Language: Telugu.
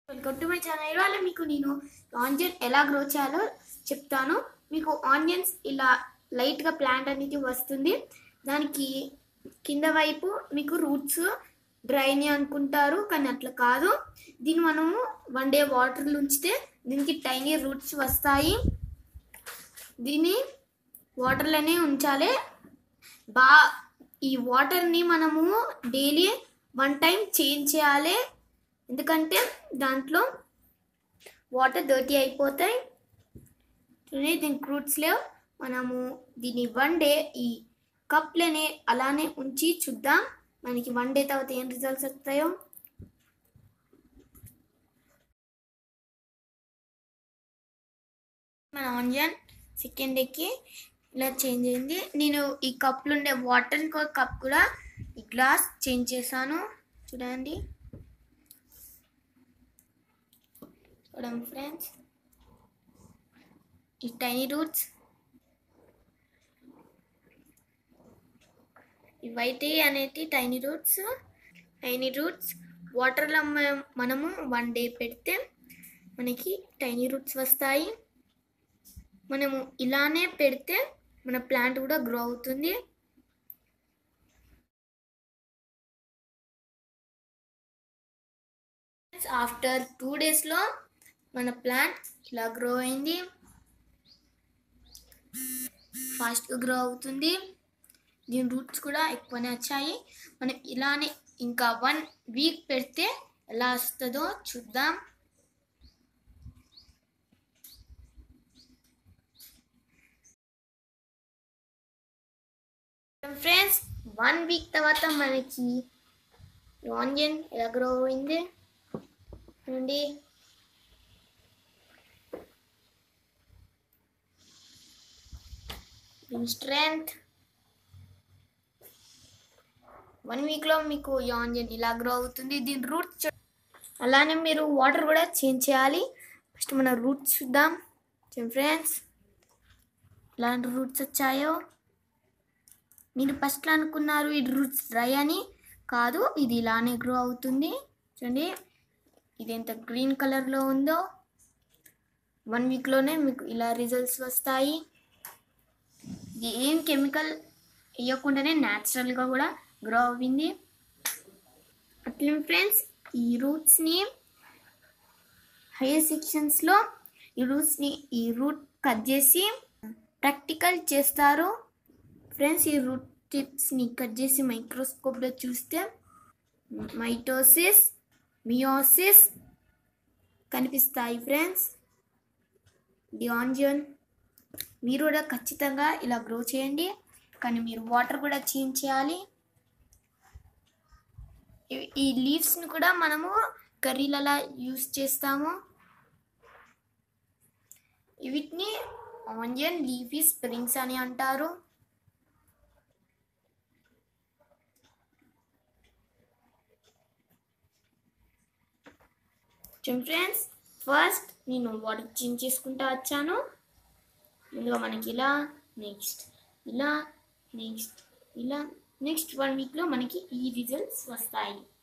వెల్కమ్ టు మై ఛానల్ ఇవాళ మీకు నేను ఆనియన్ ఎలా గ్రో చేయాలో చెప్తాను మీకు ఆనియన్స్ ఇలా లైట్గా ప్లాంట్ అనేది వస్తుంది దానికి కింద వైపు మీకు రూట్స్ డ్రైని అనుకుంటారు కానీ అట్లా కాదు దీన్ని మనము వన్ డే వాటర్లో ఉంచితే దీనికి టైనీ రూట్స్ వస్తాయి దీన్ని వాటర్లోనే ఉంచాలి బా ఈ వాటర్ని మనము డైలీ వన్ టైం చేంజ్ చేయాలి ఎందుకంటే దాంట్లో వాటర్ డర్టీ అయిపోతాయి చూడండి దీని ఫ్రూట్స్ లేవు మనము దీన్ని వన్ డే ఈ కప్లోనే అలానే ఉంచి చూద్దాం మనకి వన్ డే తర్వాత ఏం రిజల్ట్స్ వస్తాయో మన ఆనియన్ సెకండ్ డేకి ఇలా చేంజ్ అయింది నేను ఈ కప్లో ఉండే వాటర్ ఇంకో కప్ కూడా ఈ గ్లాస్ చేంజ్ చేశాను చూడండి చూడండి ఫ్రెండ్స్ ఈ టైనీ రూట్స్ ఈ వైట్ అనేది టైనీ రూట్స్ టైనీ రూట్స్ వాటర్లో మనము వన్ డే పెడితే మనకి టైనీ రూట్స్ వస్తాయి మనము ఇలానే పెడితే మన ప్లాంట్ కూడా గ్రో అవుతుంది ఆఫ్టర్ టూ డేస్లో మన ప్లాంట్ ఇలా గ్రో అయింది ఫాస్ట్గా గ్రో అవుతుంది దీని రూట్స్ కూడా ఎక్కువనే వచ్చాయి మనం ఇలానే ఇంకా వన్ వీక్ పెడితే ఎలా వస్తుందో చూద్దాం ఫ్రెండ్స్ వన్ వీక్ తర్వాత మనకి ఆనియన్ ఎలా గ్రో అయింది చూడండి దీని స్ట్రెంగ్త్ వన్ వీక్లో మీకు ఈ ఆనియన్ ఇలా గ్రో అవుతుంది దీని రూట్స్ అలానే మీరు వాటర్ కూడా చేంజ్ చేయాలి ఫస్ట్ మన రూట్స్ చూద్దాం ఫ్రెండ్స్ ఎలాంటి రూట్స్ వచ్చాయో మీరు ఫస్ట్లో అనుకున్నారు ఈ రూట్స్ డ్రై అని కాదు ఇది ఇలానే గ్రో అవుతుంది చూడండి ఇది ఎంత గ్రీన్ కలర్లో ఉందో వన్ వీక్లోనే మీకు ఇలా రిజల్ట్స్ వస్తాయి ఇది ఏం కెమికల్ వేయకుండానే న్యాచురల్గా కూడా గ్రో అవ్వింది అట్లే ఫ్రెండ్స్ ఈ రూట్స్ని హైయర్ సెక్షన్స్లో ఈ రూట్స్ని ఈ రూట్ కట్ చేసి ప్రాక్టికల్ చేస్తారు ఫ్రెండ్స్ ఈ రూట్ టిప్స్ని కట్ చేసి మైక్రోస్కోప్లో చూస్తే మైటోసిస్ మియోసిస్ కనిపిస్తాయి ఫ్రెండ్స్ ది ఆంజియన్ మీరు కూడా ఖచ్చితంగా ఇలా గ్రో చేయండి కానీ మీరు వాటర్ కూడా చేంజ్ చేయాలి ఇవి- ఈ లీవ్స్ని కూడా మనము కర్రీలలో యూస్ చేస్తాము వీటిని ఆనియన్ లీఫీ స్ప్రింగ్స్ అని అంటారు ఫ్రెండ్స్ ఫస్ట్ నేను వాటర్ చేంజ్ చేసుకుంటా వచ్చాను ముందుగా మనకి ఇలా నెక్స్ట్ ఇలా నెక్స్ట్ ఇలా నెక్స్ట్ వన్ వీక్లో మనకి ఈ రిజల్ట్స్ వస్తాయి